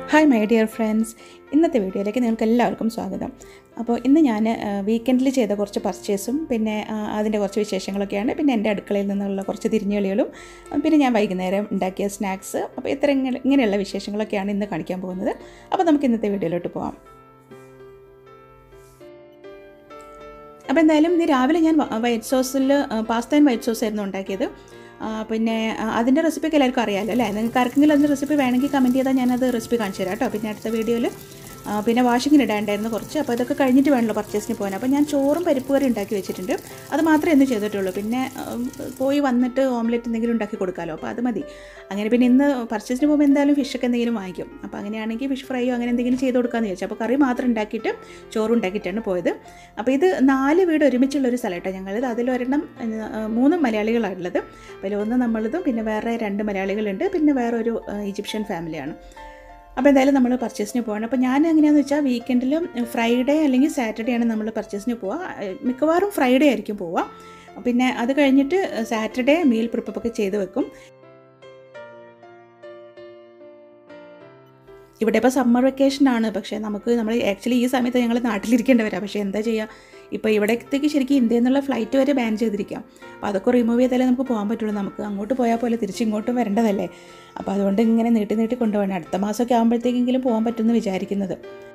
hi my dear friends ഇന്നത്തെ വീഡിയോയിലേക്ക് നിങ്ങൾക്ക് എല്ലാവർക്കും സ്വാഗതം അപ്പോൾ ഇന്ന് ഞാൻ വീക്കെൻഡിൽ ചെയ്ത കുറച്ച് പർച്ചേസും പിന്നെ ആ, അതിൻ്റെ കുറച്ച് വിശേഷങ്ങളൊക്കെയാണ് പിന്നെ എൻ്റെ അടുക്കളയിൽ നിന്നുള്ള കുറച്ച് തിരിഞ്ഞുകളികളും പിന്നെ ഞാൻ വൈകുന്നേരം ഉണ്ടാക്കിയ സ്നാക്സ് അപ്പോൾ ഇത്ര ഇങ്ങനെ ഇങ്ങനെയുള്ള വിശേഷങ്ങളൊക്കെയാണ് ഇന്ന് കാണിക്കാൻ പോകുന്നത് അപ്പോൾ നമുക്ക് ഇന്നത്തെ വീഡിയോയിലോട്ട് പോകാം അപ്പോൾ എന്തായാലും ഇന്ന് രാവിലെ ഞാൻ വൈറ്റ് സോസിൽ പാസ്ത ആൻഡ് വൈറ്റ് സോസ് ആയിരുന്നു ഉണ്ടാക്കിയത് ആ, പിന്നെ ആ, അതിൻ്റെ റെസിപ്പിയൊക്കെ എല്ലാവർക്കും അറിയാമല്ലോ അല്ലേ നിങ്ങൾക്ക് ആർക്കെങ്കിലും അതിൻ്റെ റെസിപ്പി വേണമെങ്കിൽ കമൻറ്റ് ചെയ്താൽ ഞാനത് റെസിപ്പി കാണിച്ചു തരാം കേട്ടോ പിന്നെ അടുത്ത വീഡിയോയിൽ പിന്നെ വാഷിങ്ങിന് ഇടാണ്ടായിരുന്നു കുറച്ച് അപ്പോൾ ഇതൊക്കെ കഴിഞ്ഞിട്ട് വേണമല്ലോ പർച്ചേസിന് പോകാൻ അപ്പോൾ ഞാൻ ചോറും പരിപ്പ് കറി ഉണ്ടാക്കി വെച്ചിട്ടുണ്ട് അത് മാത്രമേ ഇന്ന് ചെയ്തിട്ടുള്ളൂ പിന്നെ ഉം, പോയി വന്നിട്ട് ഓംലെറ്റ് എന്തെങ്കിലും ഉണ്ടാക്കി കൊടുക്കാമല്ലോ അപ്പോൾ അത് മതി അങ്ങനെ പിന്നെ ഇന്ന് പർച്ചേസിന് പോകുമ്പോൾ എന്തായാലും ഫിഷൊക്കെ എന്തെങ്കിലും വാങ്ങിക്കും അപ്പോൾ അങ്ങനെയാണെങ്കിൽ ഫിഷ് ഫ്രൈയോ അങ്ങനെ എന്തെങ്കിലും ചെയ്ത് കൊടുക്കാമെന്ന് ചോദിച്ചു അപ്പോൾ കറി മാത്രം ഉണ്ടാക്കിയിട്ട് ചോറും ഉണ്ടാക്കിയിട്ടാണ് പോയത് അപ്പോൾ ഇത് നാല് വീട് ഒരുമിച്ചുള്ള ഒരു സ്ഥലമായിട്ടോ ഞങ്ങളിത് അതിലൊരെണ്ണം ഏഹ്, മൂന്ന് മലയാളികളാണുള്ളത് അതിൽ ഒന്ന് നമ്മളതും പിന്നെ വേറെ രണ്ട് മലയാളികളുണ്ട് പിന്നെ വേറൊരു ഏഹ്, ഈജിപ്ഷ്യൻ ഫാമിലിയാണ് അപ്പോൾ എന്തായാലും നമ്മൾ പർച്ചേസിന് പോകണം അപ്പോൾ ഞാൻ എങ്ങനെയാണെന്ന് വെച്ചാൽ വീക്കെൻഡിലും ഫ്രൈഡേ അല്ലെങ്കിൽ സാറ്റർഡേ ആണ് നമ്മൾ പർച്ചേസിന് പോവുക ഏഹ്, മിക്കവാറും ഫ്രൈഡേ ആയിരിക്കും പോവുക പിന്നെ അത് കഴിഞ്ഞിട്ട് സാറ്റർഡേ മീൽ പ്രിപ്പൊക്കെ ചെയ്ത് വെക്കും ഇവിടെ ഇപ്പോൾ സമ്മർ വെക്കേഷനാണ് പക്ഷേ നമുക്ക് നമ്മൾ ആക്ച്വലി ഈ സമയത്ത് ഞങ്ങൾ നാട്ടിലിരിക്കേണ്ടവരാണ് പക്ഷേ എന്താ ചെയ്യുക ഇപ്പോൾ ഇവിടത്തേക്ക് ശരിക്കും ഇന്ത്യയിൽ നിന്നുള്ള ഫ്ലൈറ്റ് വരെ ബാൻ ചെയ്തിരിക്കാം അപ്പോൾ അതൊക്കെ റിമൂവ് ചെയ്താലേ നമുക്ക് പോകാൻ പറ്റുള്ളൂ നമുക്ക് അങ്ങോട്ട് പോയാൽ പോലെ തിരിച്ച് ഇങ്ങോട്ടും വരേണ്ടതല്ലേ അപ്പോൾ അതുകൊണ്ട് ഇങ്ങനെ നീട്ടി നീട്ടി കൊണ്ടുപോകണം അടുത്ത മാസമൊക്കെ ആകുമ്പോഴത്തേക്കെങ്കിലും പോകാൻ പറ്റുമെന്ന് വിചാരിക്കുന്നത്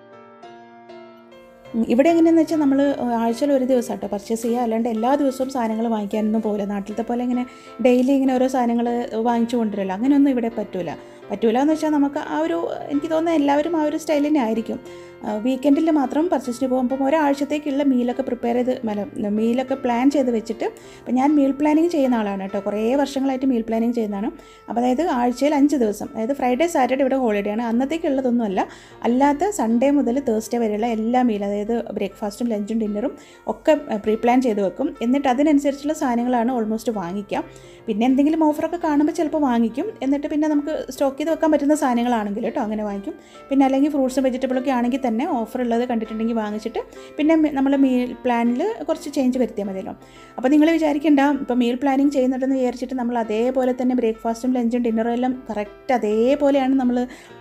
ഉം, ഇവിടെ എങ്ങനെയാണെന്ന് വെച്ചാൽ നമ്മൾ ആഴ്ചയിൽ ഒരു ദിവസം കേട്ടോ പർച്ചേസ് ചെയ്യുക അല്ലാണ്ട് എല്ലാ ദിവസവും സാധനങ്ങൾ വാങ്ങിക്കാനൊന്നും പോകില്ല നാട്ടിലത്തെ പോലെ ഇങ്ങനെ ഡെയിലി ഇങ്ങനെ ഓരോ സാധനങ്ങൾ വാങ്ങിച്ചു കൊണ്ടുവരില്ല അങ്ങനെയൊന്നും ഇവിടെ പറ്റൂല പറ്റൂല എന്ന് വെച്ചാൽ നമുക്ക് ആ ഒരു എനിക്ക് തോന്നുന്നത് എല്ലാവരും ആ ഒരു സ്റ്റൈൽ തന്നെ ആയിരിക്കും വീക്കെൻഡിൽ മാത്രം പർച്ചേസിന് പോകുമ്പോൾ ഒരാഴ്ചത്തേക്കുള്ള മീലൊക്കെ പ്രിപ്പയർ ചെയ്ത് മല മീലൊക്കെ പ്ലാൻ ചെയ്ത് വെച്ചിട്ട് അപ്പോൾ ഞാൻ മീൽ പ്ലാനിങ് ചെയ്യുന്ന ആളാണ് കേട്ടോ കുറേ വർഷങ്ങളായിട്ട് മീൽ പ്ലാനിങ് ചെയ്യുന്നതാണ് അപ്പോൾ അതായത് ആഴ്ചയിൽ അഞ്ച് ദിവസം അതായത് ഫ്രൈഡേ സാറ്റർഡേ ഇവിടെ ഹോളിഡേ ആണ് അന്നത്തേക്കുള്ളതൊന്നുമല്ല അല്ലാത്ത സൺഡേ മുതൽ തേഴ്സ്ഡേ വരെയുള്ള എല്ലാ മീൽ അതായത് ബ്രേക്ക്ഫാസ്റ്റും ലഞ്ചും ഡിന്നറും ഒക്കെ പ്രീ പ്ലാൻ ചെയ്ത് വെക്കും എന്നിട്ട് അതിനനുസരിച്ചുള്ള സാധനങ്ങളാണ് ഓൾമോസ്റ്റ് വാങ്ങിക്കാം പിന്നെ എന്തെങ്കിലും ഓഫറൊക്കെ കാണുമ്പോൾ ചിലപ്പോൾ വാങ്ങിക്കും എന്നിട്ട് പിന്നെ നമുക്ക് സ്റ്റോക്ക് ചെയ്ത് വെക്കാൻ പറ്റുന്ന സാധനങ്ങളാണെങ്കിൽ കേട്ടോ അങ്ങനെ വാങ്ങിക്കും പിന്നെ അല്ലെങ്കിൽ ഫ്രൂട്ട്സും വെജിറ്റബിളൊക്കെ ആണെങ്കിൽ തന്നെ ഓഫർ ഉള്ളത് കണ്ടിട്ടുണ്ടെങ്കിൽ വാങ്ങിച്ചിട്ട് പിന്നെ നമ്മൾ മീൽ പ്ലാനിൽ കുറച്ച് ചേഞ്ച് വരുത്തിയാൽ മതിയല്ലോ അപ്പോൾ നിങ്ങൾ വിചാരിക്കേണ്ട ഇപ്പോൾ മീൽ പ്ലാനിങ് ചെയ്യുന്നുണ്ടെന്ന് വിചാരിച്ചിട്ട് നമ്മൾ അതേപോലെ തന്നെ ബ്രേക്ക്ഫാസ്റ്റും ലഞ്ചും ഡിന്നറും എല്ലാം കറക്റ്റ് അതേപോലെയാണ് നമ്മൾ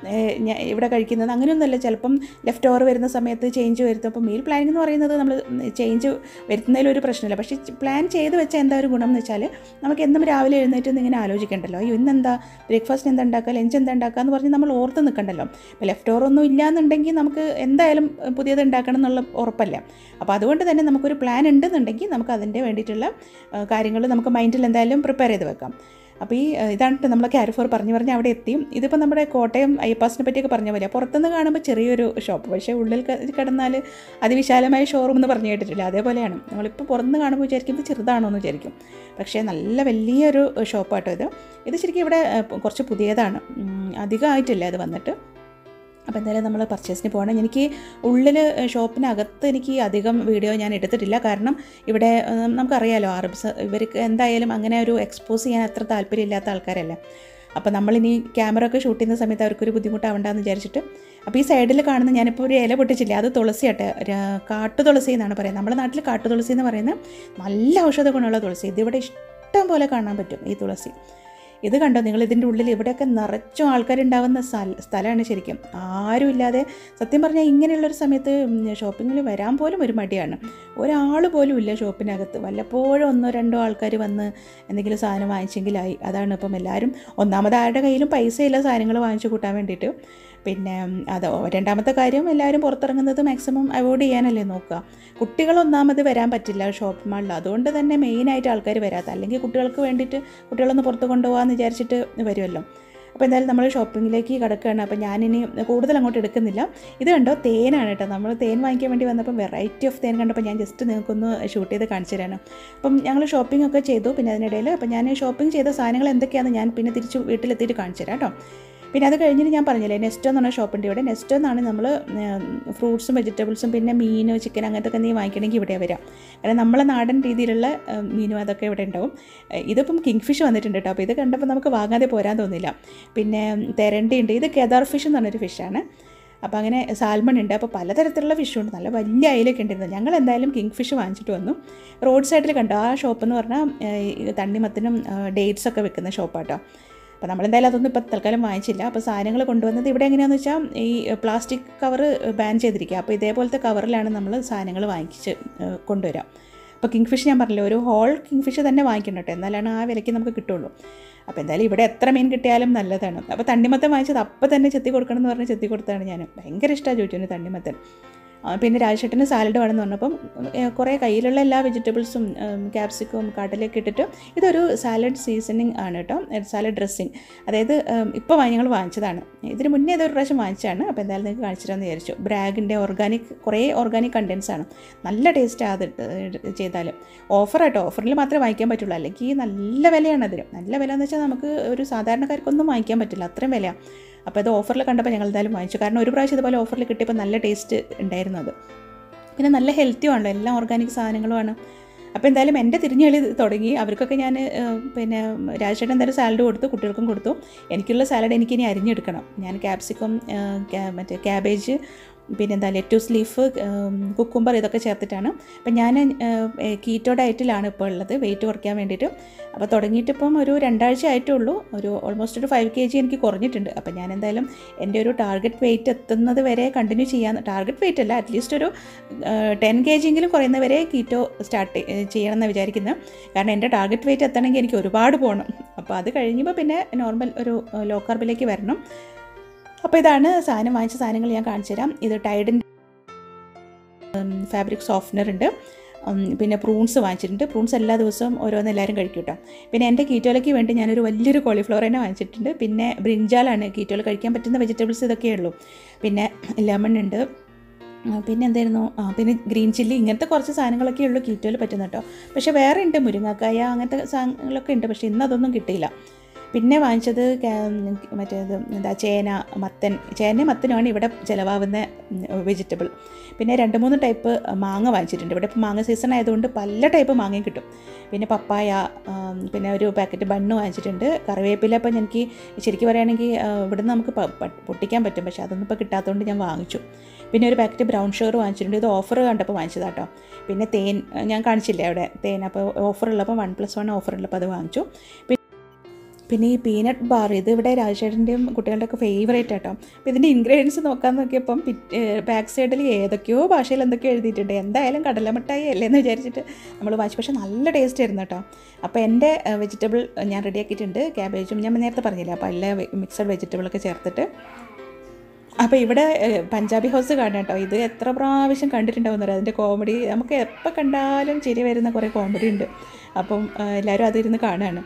ഇവിടെ കഴിക്കുന്നത് അങ്ങനെയൊന്നുമല്ല ചിലപ്പം ലെഫ്റ്റ് ഓവർ വരുന്ന സമയത്ത് ചേഞ്ച് വരുത്തും അപ്പോൾ മീൽ പ്ലാനിംഗ് എന്ന് പറയുന്നത് നമ്മൾ ചേഞ്ച് വരുത്തുന്നതിൽ ഒരു പ്രശ്നമില്ല പക്ഷേ പ്ലാൻ ചെയ്ത് വെച്ചാൽ എന്താ ഒരു ഗുണം എന്ന് വെച്ചാൽ നമുക്ക് എന്നും രാവിലെ എഴുന്നേറ്റ് ഒന്ന് ഇങ്ങനെ ആലോചിക്കണ്ടല്ലോ അയ്യോ ഇന്നെന്താ ബ്രേക്ക്ഫാസ്റ്റ് എന്താ ഉണ്ടാക്കുക ലഞ്ച് എന്താ ഉണ്ടാക്കുക എന്ന് പറഞ്ഞ് നമ്മൾ ഓർത്ത് നിൽക്കണ്ടല്ലോ ഇപ്പോൾ ലെഫ്റ്റ് ഓവർ ഒന്നും ഇല്ലാന്നുണ്ടെങ്കിൽ നമുക്ക് എന്തായാലും പുതിയത് ഉണ്ടാക്കണം എന്നുള്ള ഉറപ്പല്ല അപ്പോൾ അതുകൊണ്ട് തന്നെ നമുക്കൊരു പ്ലാൻ ഉണ്ടെന്നുണ്ടെങ്കിൽ നമുക്ക് അതിൻ്റെ വേണ്ടിയിട്ടുള്ള കാര്യങ്ങൾ നമുക്ക് മൈൻഡിൽ എന്തായാലും പ്രിപ്പയർ ചെയ്ത് വെക്കാം അപ്പോൾ ഈ ഏഹ്, ഇതാണ് ട്ടോ നമ്മൾ കാരിഫോർ പറഞ്ഞു പറഞ്ഞ് അവിടെ എത്തി ഇതിപ്പോൾ നമ്മുടെ കോട്ടയം ഐപ്പാസിനെ പറ്റിയൊക്കെ പറഞ്ഞ പോലെ പുറത്തുനിന്ന് കാണുമ്പോൾ ചെറിയൊരു ഷോപ്പ് പക്ഷേ ഉള്ളിൽ ക- കിടന്നാൽ അതിവിശാലമായ ഷോറൂം എന്ന് പറഞ്ഞു കേട്ടിട്ടില്ല അതേപോലെയാണ് നമ്മളിപ്പോൾ പുറത്തുനിന്ന് കാണുമ്പോൾ വിചാരിക്കും ഇത് ചെറുതാണോ എന്ന് വിചാരിക്കും പക്ഷേ നല്ല വലിയൊരു ഷോപ്പാട്ടോ ഇത് ഇത് ശരിക്കും ഇവിടെ ഏഹ്, കുറച്ച് പുതിയതാണ് ഉം, അധികമായിട്ടില്ല ഇത് വന്നിട്ട് അപ്പോൾ എന്തായാലും നമ്മൾ പർച്ചേസിന് പോകണം എനിക്ക് ഉള്ളിൽ ഷോപ്പിനകത്ത് എനിക്ക് അധികം വീഡിയോ ഞാൻ എടുത്തിട്ടില്ല കാരണം ഇവിടെ ഏഹ്, നമുക്കറിയാലോ അറബ്സ് ഇവർക്ക് എന്തായാലും അങ്ങനെ ഒരു എക്സ്പോസ് ചെയ്യാൻ അത്ര താല്പര്യമില്ലാത്ത ആൾക്കാരല്ല അപ്പോൾ നമ്മളിനി ക്യാമറ ഒക്കെ ഷൂട്ട് ചെയ്യുന്ന സമയത്ത് അവർക്കൊരു ബുദ്ധിമുട്ടാവണ്ടെന്ന് വിചാരിച്ചിട്ട് അപ്പോൾ ഈ സൈഡിൽ കാണുന്ന ഞാനിപ്പോൾ ഒരു ഇല പൊട്ടിച്ചില്ല അത് തുളസിയാട്ടെ കാട്ടു തുളസി എന്നാണ് പറയുന്നത് നമ്മുടെ നാട്ടിൽ കാട്ടു തുളസി എന്ന് പറയുന്നത് നല്ല ഔഷധ ഗുണമുള്ള തുളസി ഇതിവിടെ ഇഷ്ടം പോലെ കാണാൻ പറ്റും ഈ തുളസി ഇത് കണ്ടോ നിങ്ങൾ ഇതിൻ്റെ ഉള്ളിൽ ഇവിടെയൊക്കെ നിറച്ചും ആൾക്കാരുണ്ടാവുന്ന സ്ഥല സ്ഥലമാണ് ശരിക്കും ആരും ഇല്ലാതെ സത്യം പറഞ്ഞാൽ ഇങ്ങനെയുള്ളൊരു സമയത്ത് ഷോപ്പിങ്ങിൽ വരാൻ പോലും ഒരു മടിയാണ് ഒരാൾ പോലും ഇല്ല ഷോപ്പിനകത്ത് വല്ലപ്പോഴും ഒന്നോ രണ്ടോ ആൾക്കാർ വന്ന് എന്തെങ്കിലും സാധനം വാങ്ങിച്ചെങ്കിലായി അതാണ് ഇപ്പം എല്ലാവരും ഒന്നാമത് ആരുടെ കയ്യിലും പൈസ ഇല്ല സാധനങ്ങൾ വാങ്ങിച്ചു കൂട്ടാൻ വേണ്ടിയിട്ട് പിന്നെ അത് രണ്ടാമത്തെ കാര്യം എല്ലാവരും പുറത്തിറങ്ങുന്നത് മാക്സിമം അവോയ്ഡ് ചെയ്യാനല്ലേ നോക്കുക കുട്ടികൾ ഒന്നാമത് വരാൻ പറ്റില്ല ഷോപ്പ് മാളിൽ അതുകൊണ്ട് തന്നെ മെയിനായിട്ട് ആൾക്കാർ വരാത്ത അല്ലെങ്കിൽ കുട്ടികൾക്ക് വേണ്ടിയിട്ട് കുട്ടികളൊന്ന് പുറത്ത് കൊണ്ടുപോകാമെന്ന് വിചാരിച്ചിട്ട് വരുമല്ലോ അപ്പോൾ എന്തായാലും നമ്മൾ ഷോപ്പിങ്ങിലേക്ക് കിടക്കുകയാണ് അപ്പോൾ ഞാനിനി കൂടുതൽ അങ്ങോട്ട് എടുക്കുന്നില്ല ഇത് കണ്ടോ തേനാണ് കേട്ടോ നമ്മൾ തേൻ വാങ്ങിക്കാൻ വേണ്ടി വന്നപ്പോൾ വെറൈറ്റി ഓഫ് തേൻ കണ്ടപ്പോൾ ഞാൻ ജസ്റ്റ് നിങ്ങൾക്കൊന്ന് ഷൂട്ട് ചെയ്ത് കാണിച്ചു തരാണ് അപ്പം ഞങ്ങൾ ഷോപ്പിംഗ് ഒക്കെ ചെയ്തു പിന്നെ അതിനിടയിൽ അപ്പോൾ ഞാൻ ഷോപ്പിംഗ് ചെയ്ത സാധനങ്ങൾ എന്തൊക്കെയാണെന്ന് ഞാൻ പിന്നെ തിരിച്ച് വീട്ടിലെത്തിയിട്ട് കാണിച്ചു തരാം കേട്ടോ പിന്നെ അത് കഴിഞ്ഞിട്ട് ഞാൻ പറഞ്ഞില്ലേ നെസ്റ്റോ എന്ന് പറഞ്ഞ ഷോപ്പുണ്ട് ഇവിടെ നെസ്റ്റോ എന്നാണ് നമ്മൾ ഫ്രൂട്ട്സും വെജിറ്റബിൾസും പിന്നെ മീൻ ചിക്കൻ അങ്ങനത്തെ ഒക്കെ നീ വാങ്ങിക്കണമെങ്കിൽ ഇവിടെ വരാം കാരണം നമ്മളെ നാടൻ രീതിയിലുള്ള ഏഹ്, മീനും അതൊക്കെ ഇവിടെ ഉണ്ടാവും ഏഹ്, ഇതിപ്പം കിങ് ഫിഷ് വന്നിട്ടുണ്ട് കേട്ടോ അപ്പോൾ ഇത് കണ്ടപ്പോൾ നമുക്ക് വാങ്ങാതെ പോരാൻ തോന്നില്ല പിന്നെ തെരണ്ടി ഉണ്ട് ഇത് കെദാർ ഫിഷ് എന്ന് പറഞ്ഞൊരു ഫിഷാണ് അപ്പോൾ അങ്ങനെ സാൽമൺ ഉണ്ട് അപ്പോൾ പലതരത്തിലുള്ള ഫിഷും ഉണ്ട് നല്ല വലിയ അയിലൊക്കെ ഉണ്ടായിരുന്നു ഞങ്ങൾ എന്തായാലും കിങ് ഫിഷ് വാങ്ങിച്ചിട്ട് വന്നു റോഡ് സൈഡിൽ കണ്ടു ആ ഷോപ്പ് എന്ന് പറഞ്ഞാൽ ഏഹ്, ഈ തണ്ണിമത്തിനും ഡേറ്റ്സ് ഒക്കെ വെക്കുന്ന ഷോപ്പാട്ടോ അപ്പോൾ നമ്മളെന്തായാലും അതൊന്നും ഇപ്പോൾ തൽക്കാലം വാങ്ങിച്ചില്ല അപ്പോൾ സാധനങ്ങൾ കൊണ്ടുവന്നത് ഇവിടെ എങ്ങനെയാണെന്ന് വെച്ചാൽ ഈ പ്ലാസ്റ്റിക് കവർ ബാൻ ചെയ്തിരിക്കുക അപ്പോൾ ഇതേപോലത്തെ കവറിലാണ് നമ്മൾ സാധനങ്ങൾ വാങ്ങിച്ച് ഏഹ്, കൊണ്ടുവരാം അപ്പോൾ കിങ് ഫിഷ് ഞാൻ പറഞ്ഞല്ലോ ഒരു ഹോൾ കിങ് ഫിഷ് തന്നെ വാങ്ങിക്കണം കേട്ടോ എന്നാലാണ് ആ വിലയ്ക്ക് നമുക്ക് കിട്ടുള്ളൂ അപ്പോൾ എന്തായാലും ഇവിടെ എത്ര മീൻ കിട്ടിയാലും നല്ലതാണ് അപ്പോൾ തണ്ണിമത്തൻ വാങ്ങിച്ചത് അപ്പോൾ തന്നെ ചെത്തി കൊടുക്കണം എന്ന് പറഞ്ഞ് ചെത്തി കൊടുത്താണ് ഞാൻ ഭയങ്കര ഇഷ്ടമാണ് ചോദിച്ചു തണ്ണിമത്തൻ ആ, പിന്നെ രാജേട്ടന് സാലഡ് വേണമെന്ന് പറഞ്ഞപ്പം ഏഹ്, കുറേ കയ്യിലുള്ള എല്ലാ വെജിറ്റബിൾസും ക്യാപ്സിക്കവും കടലൊക്കെ ഇട്ടിട്ട് ഇതൊരു സാലഡ് സീസണിങ് ആണ് കേട്ടോ സാലഡ് ഡ്രസ്സിങ് അതായത് ഇപ്പോൾ ഞങ്ങൾ വാങ്ങിച്ചതാണ് ഇതിന് മുന്നേ ഇതൊരു പ്രാവശ്യം വാങ്ങിച്ചതാണ് അപ്പോൾ എന്തായാലും നിങ്ങൾക്ക് കാണിച്ചു തരാമെന്ന് വിചാരിച്ചു ബ്രാഗിൻ്റെ ഓർഗാനിക് കുറേ ഓർഗാനിക് കണ്ടൻസ് ആണ് നല്ല ടേസ്റ്റ് അത് ചെയ്താൽ ഓഫറാട്ടോ ഓഫറിൽ മാത്രമേ വാങ്ങിക്കാൻ പറ്റുള്ളൂ അല്ലെങ്കിൽ നല്ല വിലയാണ് അതിന് നല്ല വില എന്ന് വെച്ചാൽ നമുക്ക് ഒരു സാധാരണക്കാർക്കൊന്നും വാങ്ങിക്കാൻ പറ്റില്ല അത്രയും വിലയാണ് അപ്പോൾ അത് ഓഫറിൽ കണ്ടപ്പോൾ ഞങ്ങൾ എന്തായാലും വാങ്ങിച്ചു കാരണം ഒരു പ്രാവശ്യം ഇതുപോലെ ഓഫറിൽ കിട്ടിയപ്പോൾ നല്ല ടേസ്റ്റ് ഉണ്ടായിരുന്നു അത് പിന്നെ നല്ല ഹെൽത്തിയും ആണല്ലോ എല്ലാം ഓർഗാനിക് സാധനങ്ങളുമാണ് അപ്പോൾ എന്തായാലും എൻ്റെ തിരിഞ്ഞളി തുടങ്ങി അവർക്കൊക്കെ ഞാൻ ഏഹ്, പിന്നെ രാജേട്ടൻ എന്തായാലും സാലഡ് കൊടുത്തു കുട്ടികൾക്കും കൊടുത്തു എനിക്കുള്ള സാലഡ് എനിക്കിനി അരിഞ്ഞെടുക്കണം ഞാൻ ക്യാപ്സിക്കം ഏഹ്, ക്യാ- മറ്റേ ക്യാബേജ് പിന്നെന്താ ലെറ്റൂസ് ലീഫ് കുക്കുംബർ ഇതൊക്കെ ചേർത്തിട്ടാണ് അപ്പം ഞാൻ കീറ്റോ ഡയറ്റിലാണ് ഇപ്പോൾ ഉള്ളത് വെയിറ്റ് കുറയ്ക്കാൻ വേണ്ടിയിട്ട് അപ്പോൾ തുടങ്ങിയിട്ട് ഇപ്പം ഒരു രണ്ടാഴ്ച ആയിട്ടേ ഉള്ളൂ ഒരു ഓൾമോസ്റ്റ് ഒരു ഫൈവ് കെ ജി എനിക്ക് കുറഞ്ഞിട്ടുണ്ട് അപ്പം ഞാൻ എന്തായാലും എൻ്റെ ഒരു ടാർഗറ്റ് വെയിറ്റ് എത്തുന്നത് വരെ കണ്ടിന്യൂ ചെയ്യാൻ ടാർഗറ്റ് വെയിറ്റ് അല്ല അറ്റ്ലീസ്റ്റ് ഒരു ടെൻ കെ ജിയെങ്കിലും കുറയുന്നവരെ കീറ്റോ സ്റ്റാർട്ട് ചെയ്യണം എന്ന് വിചാരിക്കുന്നത് കാരണം എൻ്റെ ടാർഗറ്റ് വെയിറ്റ് എത്തണമെങ്കിൽ എനിക്ക് ഒരുപാട് പോകണം അപ്പോൾ അത് കഴിയുമ്പോൾ പിന്നെ നോർമൽ ഒരു ലോ കാർബിലേക്ക് വരണം അപ്പോൾ ഇതാണ് സാധനം വാങ്ങിച്ച സാധനങ്ങൾ ഞാൻ കാണിച്ചു തരാം ഇത് ടൈഡിൻ്റെ ഫാബ്രിക് സോഫ്റ്റ്നർ ഉണ്ട് ഉം, പിന്നെ പ്രൂൺസ് വാങ്ങിച്ചിട്ടുണ്ട് പ്രൂൺസ് എല്ലാ ദിവസവും ഓരോന്ന് എല്ലാവരും കഴിക്കും കേട്ടോ പിന്നെ എൻ്റെ കീറ്റോലയ്ക്ക് വേണ്ടി ഞാനൊരു വലിയൊരു കോളിഫ്ലവർ തന്നെ വാങ്ങിച്ചിട്ടുണ്ട് പിന്നെ ബ്രിഞ്ചാലാണ് കീറ്റോയിൽ കഴിക്കാൻ പറ്റുന്ന വെജിറ്റബിൾസ് ഇതൊക്കെയേ ഉള്ളൂ പിന്നെ ലെമൺ ഉണ്ട് ആ, പിന്നെ എന്തായിരുന്നു ആ പിന്നെ ഗ്രീൻ ചില്ലി ഇങ്ങനത്തെ കുറച്ച് സാധനങ്ങളൊക്കെ ഉള്ളൂ കീറ്റോയിൽ പറ്റുന്ന കേട്ടോ പക്ഷേ വേറെ ഉണ്ട് മുരിങ്ങക്കായ അങ്ങനത്തെ സാധനങ്ങളൊക്കെ ഉണ്ട് പക്ഷേ ഇന്ന് അതൊന്നും കിട്ടിയില്ല പിന്നെ വാങ്ങിച്ചത് കാ- മറ്റേത് എന്താ ചേന മത്തൻ ചേന മത്തനുമാണ് ഇവിടെ ചിലവാകുന്ന വെജിറ്റബിൾ പിന്നെ രണ്ട് മൂന്ന് ടൈപ്പ് മാങ്ങ വാങ്ങിച്ചിട്ടുണ്ട് ഇവിടെ ഇപ്പോൾ മാങ്ങ സീസൺ ആയതുകൊണ്ട് പല ടൈപ്പ് മാങ്ങയും കിട്ടും പിന്നെ പപ്പായ ആം, പിന്നെ ഒരു പാക്കറ്റ് ബണ്ണ് വാങ്ങിച്ചിട്ടുണ്ട് കറിവേപ്പില ഇപ്പം എനിക്ക് ശരിക്കും പറയുകയാണെങ്കിൽ ആ, ഇവിടുന്ന് നമുക്ക് പ- പ- പൊട്ടിക്കാൻ പറ്റും പക്ഷേ അതൊന്നും ഇപ്പോൾ കിട്ടാത്തതുകൊണ്ട് ഞാൻ വാങ്ങിച്ചു പിന്നെ ഒരു പാക്കറ്റ് ബ്രൗൺ ഷുഗർ വാങ്ങിച്ചിട്ടുണ്ട് ഇത് ഓഫർ കണ്ടപ്പോൾ വാങ്ങിച്ചതാട്ടോ പിന്നെ തേൻ ഞാൻ കാണിച്ചില്ലേ അവിടെ തേൻ അപ്പോൾ ഓഫർ ഉള്ളപ്പോൾ വൺ പ്ലസ് വൺ ഓഫർ ഉള്ളപ്പോൾ അത് വാങ്ങിച്ചു പിന്നെ പിന്നെ ഈ പീനട്ട് ബാർ ഇത് ഇവിടെ രാജേട്ടൻ്റെയും കുട്ടികളുടെ ഒക്കെ ഫേവറേറ്റ് ആട്ടോ അപ്പോൾ ഇതിൻ്റെ ഇൻഗ്രീഡിയൻസ് നോക്കാൻ നോക്കിയപ്പം ബാക്ക് സൈഡിൽ ഏതൊക്കെയോ ഭാഷയിൽ എന്തൊക്കെയോ എഴുതിയിട്ടുണ്ട് എന്തായാലും കടലമിഠായി അല്ലേന്ന് വിചാരിച്ചിട്ട് നമ്മൾ വാങ്ങിച്ചു പക്ഷേ നല്ല ടേസ്റ്റ് ആയിരുന്നു കേട്ടോ അപ്പോൾ എൻ്റെ വെജിറ്റബിൾ ഞാൻ റെഡിയാക്കിയിട്ടുണ്ട് ക്യാബേജും ഞാൻ നേരത്തെ പറഞ്ഞില്ല അപ്പോൾ എല്ലാ മിക്സഡ് വെജിറ്റബിളൊക്കെ ചേർത്തിട്ട് അപ്പോൾ ഇവിടെ ഏഹ്, പഞ്ചാബി ഹൗസ് കാണാം കേട്ടോ ഇത് എത്ര പ്രാവശ്യം കണ്ടിട്ടുണ്ടാവുന്നറിയാം അതിൻ്റെ കോമഡി നമുക്ക് എപ്പോൾ കണ്ടാലും ചിരി വരുന്ന കുറേ കോമഡി ഉണ്ട് അപ്പം ഏഹ്, എല്ലാവരും അതിരുന്ന് കാണുകയാണ്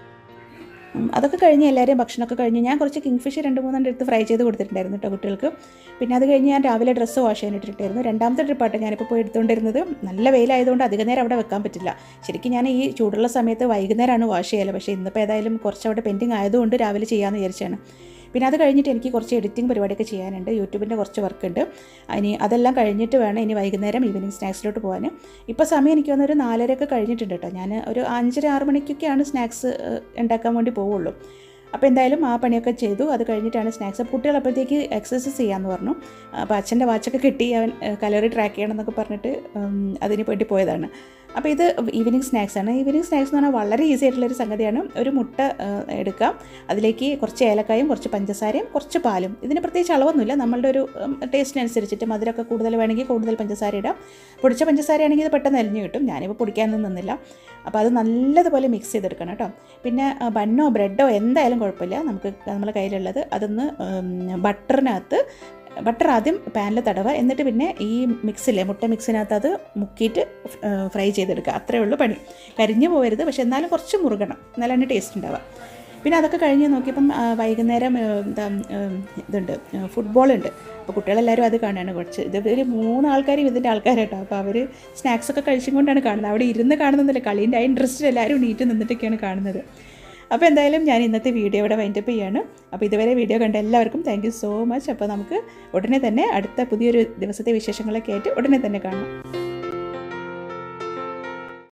ഉം, അതൊക്കെ കഴിഞ്ഞ് എല്ലാവരെയും ഭക്ഷണമൊക്കെ കഴിഞ്ഞ് ഞാൻ കുറച്ച് കിങ് ഫിഷ് രണ്ട് മൂന്നെണ്ണം എടുത്ത് ഫ്രൈ ചെയ്ത് കൊടുത്തിട്ടുണ്ടായിരുന്നു കേട്ടോ കുട്ടികൾക്ക് പിന്നെ അത് കഴിഞ്ഞ് ഞാൻ രാവിലെ ഡ്രസ്സ് വാഷ് ചെയ്യാനിട്ടിട്ടായിരുന്നു രണ്ടാമത്തെ ട്രിപ്പായിട്ട് ഞാനിപ്പോൾ പോയി എടുത്തുകൊണ്ടിരുന്നത് നല്ല വെയിലായതുകൊണ്ട് അധികം നേരം അവിടെ വെക്കാൻ പറ്റില്ല ശരിക്കും ഞാൻ ഈ ചൂടുള്ള സമയത്ത് വൈകുന്നേരമാണ് വാഷ് ചെയ്യല് പക്ഷേ ഇന്നിപ്പോൾ ഏതായാലും കുറച്ച് അവിടെ പെൻഡിങ് ആയതുകൊണ്ട് രാവിലെ ചെയ്യാമെന്ന് വിചാരിച്ചാണ് പിന്നെ അത് കഴിഞ്ഞിട്ട് എനിക്ക് കുറച്ച് എഡിറ്റിംഗ് പരിപാടിയൊക്കെ ചെയ്യാനുണ്ട് യൂട്യൂബിൻ്റെ കുറച്ച് വർക്ക് ഉണ്ട് ഇനി അതെല്ലാം കഴിഞ്ഞിട്ട് വേണം ഇനി വൈകുന്നേരം ഈവനിങ് സ്നാക്സിലോട്ട് പോകാൻ ഇപ്പോൾ സമയം എനിക്ക് തോന്നുന്നു ഒരു നാലരയൊക്കെ കഴിഞ്ഞിട്ടുണ്ട് കേട്ടോ ഞാൻ ഒരു അഞ്ചര ആറ് മണിക്കൊക്കെയാണ് സ്നാക്സ് ഉണ്ടാക്കാൻ വേണ്ടി പോവുള്ളൂ അപ്പോൾ എന്തായാലും ആ പണിയൊക്കെ ചെയ്തു അത് കഴിഞ്ഞിട്ടാണ് സ്നാക്സ് അപ്പോൾ കുട്ടികൾ അപ്പോഴത്തേക്ക് എക്സസൈസ് ചെയ്യാമെന്ന് പറഞ്ഞു അപ്പോൾ അച്ഛൻ്റെ വാച്ചൊക്കെ കിട്ടി അവൻ കലോറി ട്രാക്ക് ചെയ്യണം എന്നൊക്കെ പറഞ്ഞിട്ട് ഉം, അതിന് വേണ്ടി പോയതാണ് അപ്പോൾ ഇത് ഈവനിങ് സ്നാക്സ് ആണ് ഈവനിങ് സ്നാക്സ് എന്ന് പറഞ്ഞാൽ വളരെ ഈസി ആയിട്ടുള്ളൊരു സംഗതിയാണ് ഒരു മുട്ട ആ, എടുക്കാം അതിലേക്ക് കുറച്ച് ഏലക്കായും കുറച്ച് പഞ്ചസാരയും കുറച്ച് പാലും ഇതിന് പ്രത്യേകിച്ച് അളവൊന്നുമില്ല നമ്മളുടെ ഒരു ടേസ്റ്റിനനുസരിച്ചിട്ട് മധുരമൊക്കെ കൂടുതൽ വേണമെങ്കിൽ കൂടുതൽ പഞ്ചസാര ഇടാം പൊടിച്ച പഞ്ചസാര ആണെങ്കിൽ ഇത് പെട്ടെന്ന് അലിഞ്ഞു കിട്ടും ഞാനിപ്പോൾ പൊടിക്കാനൊന്നും നിന്നില്ല അപ്പോൾ അത് നല്ലതുപോലെ മിക്സ് ചെയ്തെടുക്കണം കേട്ടോ പിന്നെ ആ, ബണ്ണോ ബ്രെഡോ എന്തായാലും കുഴപ്പമില്ല നമുക്ക് നമ്മുടെ കയ്യിലുള്ളത് അതൊന്ന് ബട്ടറിനകത്ത് ബട്ടർ ആദ്യം പാനിൽ തടവുക എന്നിട്ട് പിന്നെ ഈ മിക്സിലെ മുട്ട മിക്സിനകത്ത് അത് മുക്കിയിട്ട് ഫ്രൈ ചെയ്തെടുക്കുക അത്രയേ ഉള്ളൂ പണി കരിഞ്ഞു പോകരുത് പക്ഷെ എന്നാലും കുറച്ച് മുറുകണം എന്നാലാണ് ടേസ്റ്റ് ഉണ്ടാവുക പിന്നെ അതൊക്കെ കഴിഞ്ഞ് നോക്കിയപ്പം ആ, വൈകുന്നേരം ആ, എന്താ ഉം, ഇതുണ്ട് ഫുട്ബോൾ ഉണ്ട് അപ്പോൾ കുട്ടികളെല്ലാവരും അത് കാണുകയാണ് കുറച്ച് ഇത് ഒരു മൂന്ന് ആൾക്കാരും ഇതിൻ്റെ ആൾക്കാരാട്ടോ അപ്പോൾ അവർ സ്നാക്സ് ഒക്കെ കഴിച്ചും കൊണ്ടാണ് കാണുന്നത് അവിടെ ഇരുന്ന് കാണുന്നതല്ല കളീൻ്റെ ആ ഇൻട്രസ്റ്റിൽ എല്ലാവരും നീറ്റ് നിന്നിട്ടൊക്കെയാണ് കാണുന്നത് അപ്പോൾ എന്തായാലും ഞാൻ ഇന്നത്തെ വീഡിയോ ഇവിടെ വൈൻഡപ്പ് ചെയ്യാണ് അപ്പോൾ ഇതുവരെ വീഡിയോ കണ്ട എല്ലാവർക്കും താങ്ക് യു സോ മച്ച് അപ്പോൾ നമുക്ക് ഉടനെ തന്നെ അടുത്ത പുതിയൊരു ദിവസത്തെ വിശേഷങ്ങളൊക്കെ ആയിട്ട് ഉടനെ തന്നെ കാണാം